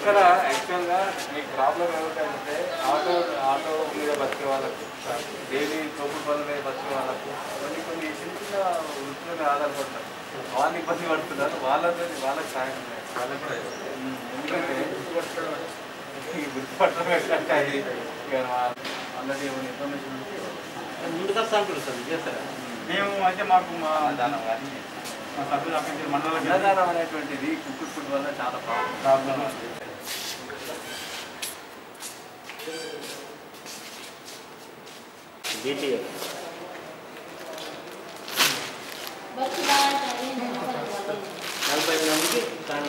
ఇక్కడ యాక్చువల్గా మీకు ప్రాబ్లం ఏమిటంటే ఆటో ఆటో మీద బతికే వాళ్ళకు డైలీ తోపుడు పనుల మీద బతికే వాళ్ళకు కొన్ని కొన్ని చిన్న చిన్న వృత్తుల మీద ఆధారపడతారు వాళ్ళు ఇబ్బంది పడుతున్నారు వాళ్ళతో వాళ్ళకి సాయం చేయాలి. వాళ్ళకి ఎందుకంటే ఈ గుర్తుపట్టడం ఏంటంటే అది ఇక ఆల్రెడీ ఏమైనా ఇన్ఫర్మేషన్ ఉంటే ముందుగా సార్ సార్ చేస్తారా మేము అయితే మాకు మా అన్నదానం కానీ మా సభ్యులు అక్కడి మండలం అన్నదానం అనేటువంటిది కుక్కుడు ఫుడ్ వల్ల చాలా ప్రాబ్లం ప్రాబ్లం బీటీఎఫ్ నలభై ఐదు మందికి కానీ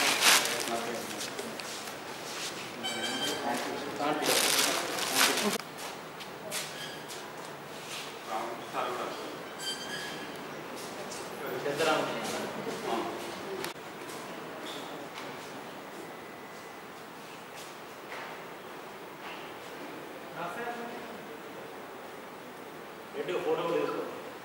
రెడ్డి ఫోటో కూడా తీసుకో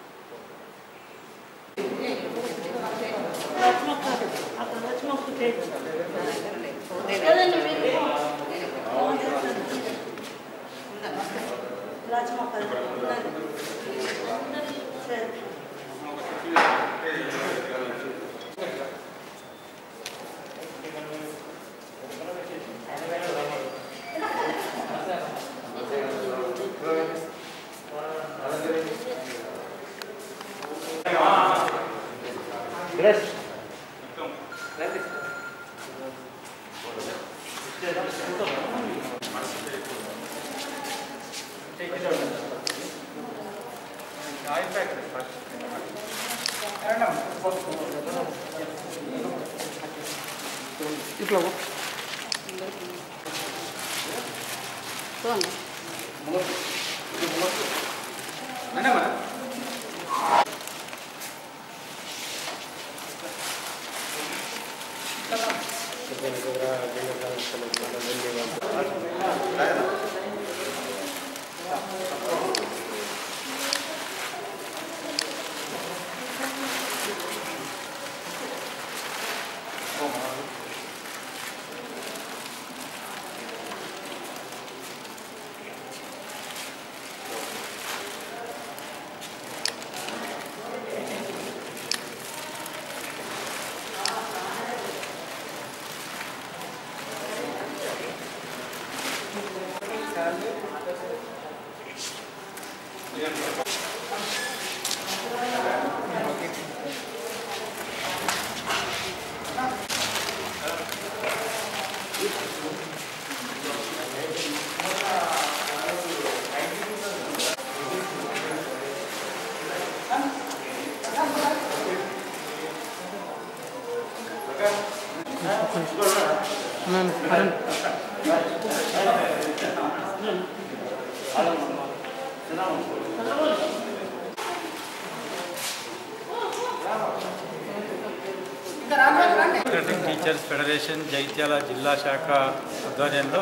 డెమోక్రటిక్ టీచర్స్ ఫెడరేషన్ జగిత్యాల జిల్లా శాఖ ఆధ్వర్యంలో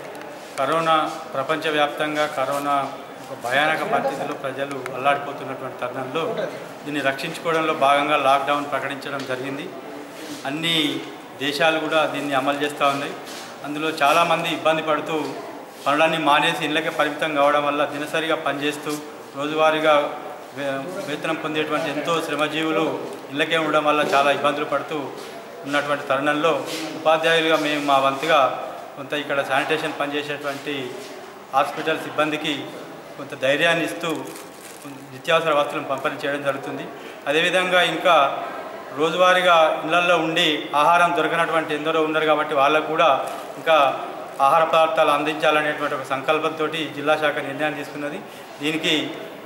కరోనా ప్రపంచవ్యాప్తంగా కరోనా ఒక భయానక పరిస్థితిలో ప్రజలు అల్లాడిపోతున్నటువంటి తరుణంలో దీన్ని రక్షించుకోవడంలో భాగంగా లాక్డౌన్ ప్రకటించడం జరిగింది అన్ని దేశాలు కూడా దీన్ని అమలు చేస్తూ ఉన్నాయి అందులో చాలామంది ఇబ్బంది పడుతూ పనులన్నీ మానేసి ఇళ్ళకే పరిమితం కావడం వల్ల దినసరిగా పనిచేస్తూ రోజువారీగా వే- వేతనం పొందేటువంటి ఎంతో శ్రమజీవులు ఇళ్ళకే ఉండడం వల్ల చాలా ఇబ్బందులు పడుతూ ఉన్నటువంటి తరుణంలో ఉపాధ్యాయులుగా మేము మా వంతుగా కొంత ఇక్కడ శానిటేషన్ పనిచేసేటువంటి హాస్పిటల్ సిబ్బందికి కొంత ధైర్యాన్ని ఇస్తూ నిత్యావసర వస్తువులను పంపిణీ చేయడం జరుగుతుంది అదేవిధంగా ఇంకా రోజువారీగా ఇళ్లల్లో ఉండి ఆహారం దొరకనటువంటి ఎందరో ఉన్నారు కాబట్టి వాళ్ళకు కూడా ఇంకా ఆహార పదార్థాలు అందించాలనేటువంటి ఒక సంకల్పంతో జిల్లా శాఖ నిర్ణయం తీసుకున్నది దీనికి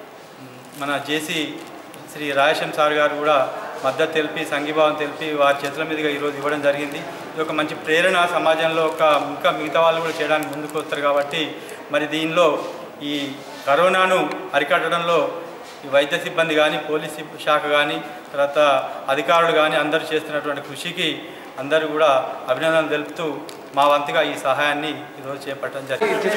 మన జేసీ శ్రీ రాయశం సార్ గారు కూడా మద్దతు తెలిపి సంఘీభావం తెలిపి వారి చేతుల మీదుగా ఈరోజు ఇవ్వడం జరిగింది ఇది ఒక మంచి ప్రేరణ సమాజంలో ఒక ఇంకా మిగతా వాళ్ళు కూడా చేయడానికి ముందుకు వస్తారు కాబట్టి మరి దీనిలో ఈ కరోనాను అరికట్టడంలో ఈ వైద్య సిబ్బంది కానీ పోలీస్ సిబ్- శాఖ కానీ తర్వాత అధికారులు కానీ అందరూ చేస్తున్నటువంటి కృషికి అందరూ కూడా అభినందనలు తెలుపుతూ మా వంతుగా ఈ సహాయాన్ని ఈరోజు చేపట్టడం జరిగింది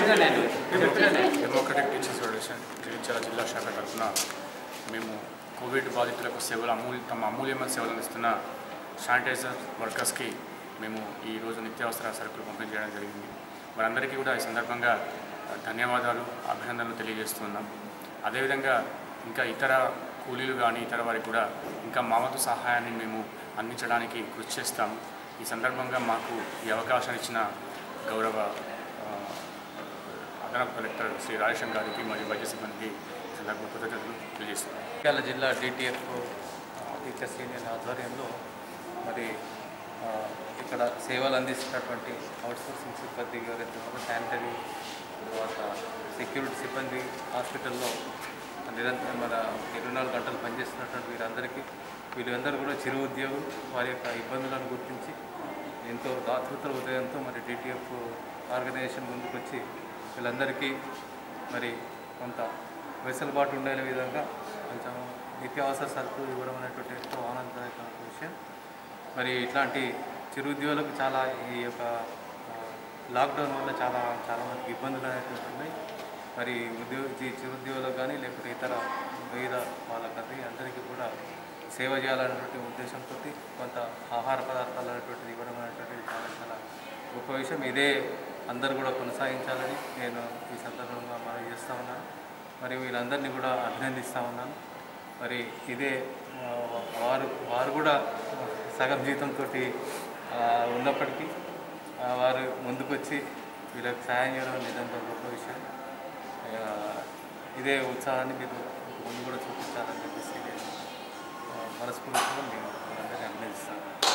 డెమోక్రటిక్ టీచర్స్ ఫెడరేషన్ జగిత్యాల జిల్లా శాఖ తరఫున మేము కోవిడ్ బాధితులకు సేవలు అమూల్య తమ అమూల్యమైన సేవలు అందిస్తున్న శానిటైజర్ వర్కర్స్కి మేము ఈరోజు నిత్యావసర సరుకులు పంపిణీ చేయడం జరిగింది వారందరికీ కూడా ఈ సందర్భంగా ధన్యవాదాలు అభినందనలు తెలియజేస్తున్నాం అదేవిధంగా ఇంకా ఇతర కూలీలు కానీ ఇతర వారికి కూడా ఇంకా మా వంతు సహాయాన్ని మేము అందించడానికి కృషి చేస్తాము ఈ సందర్భంగా మాకు ఈ అవకాశం ఇచ్చిన గౌరవ ఆ, అదనపు కలెక్టర్ శ్రీ రాజేశం గారికి మరియు వైద్య సిబ్బందికి ఈ సందర్భంగా కృతజ్ఞతలు తెలియజేస్తున్నాను ఇవాళ జిల్లా డిటిఎఫ్ టీచర్స్ యూనియన్ ఆధ్వర్యంలో మరి ఆ, ఇక్కడ సేవలు అందిస్తున్నటువంటి అవుట్సోర్సింగ్ సిబ్బంది ఎవరైతే ఉన్నారో శానిటరీ తర్వాత సెక్యూరిటీ సిబ్బంది హాస్పిటల్లో నిరంతరం మన ఇరవై నాలుగు గంటలు పనిచేస్తున్నటువంటి వీరందరికీ వీళ్ళందరూ కూడా చిరు ఉద్యోగులు వారి యొక్క ఇబ్బందులను గుర్తించి ఎంతో దాతృత ఉదయంతో మరి డిటిఎఫ్ ఆర్గనైజేషన్ ముందుకు వచ్చి వీళ్ళందరికీ మరి కొంత వెసులుబాటు ఉండే విధంగా కొంచెం నిత్యావసర సరుకులు ఇవ్వడం అనేటువంటి ఎంతో ఆనందదాయకమైన విషయం మరి ఇట్లాంటి చిరుద్యోగులకు చాలా ఈ యొక్క ఆ, లాక్డౌన్ వల్ల చాలా చాలా మందికి ఇబ్బందులు అనేటువంటి ఉన్నాయి మరి ఉద్యోగ ఈ చిరుద్యోగులకు కానీ లేకపోతే ఇతర వివిధ వాళ్ళకది అందరికీ కూడా సేవ చేయాలనేటువంటి ఉద్దేశంతో కొంత ఆహార పదార్థాలు అనేటువంటిది ఇవ్వడం అనేటువంటిది చాలా చాలా గొప్ప విషయం ఇదే అందరూ కూడా కొనసాగించాలని నేను ఈ సందర్భంగా మనం చేస్తూ ఉన్నాను మరి వీళ్ళందరినీ కూడా అభినందిస్తూ ఉన్నాను మరి ఇదే ఆ, వారు వారు కూడా సగం జీతంతో ఉన్నప్పటికీ ఆ, వారు ముందుకొచ్చి వీళ్ళకి సాయం చేయడం నిజంగా గొప్ప విషయం ఆ, ఇదే ఉత్సాహాన్ని మీరు ముందు కూడా చూపించాలని చెప్పేసి నేను ఆ, మనస్ఫూర్తిగా మేము అందరినీ అభినందిస్తాను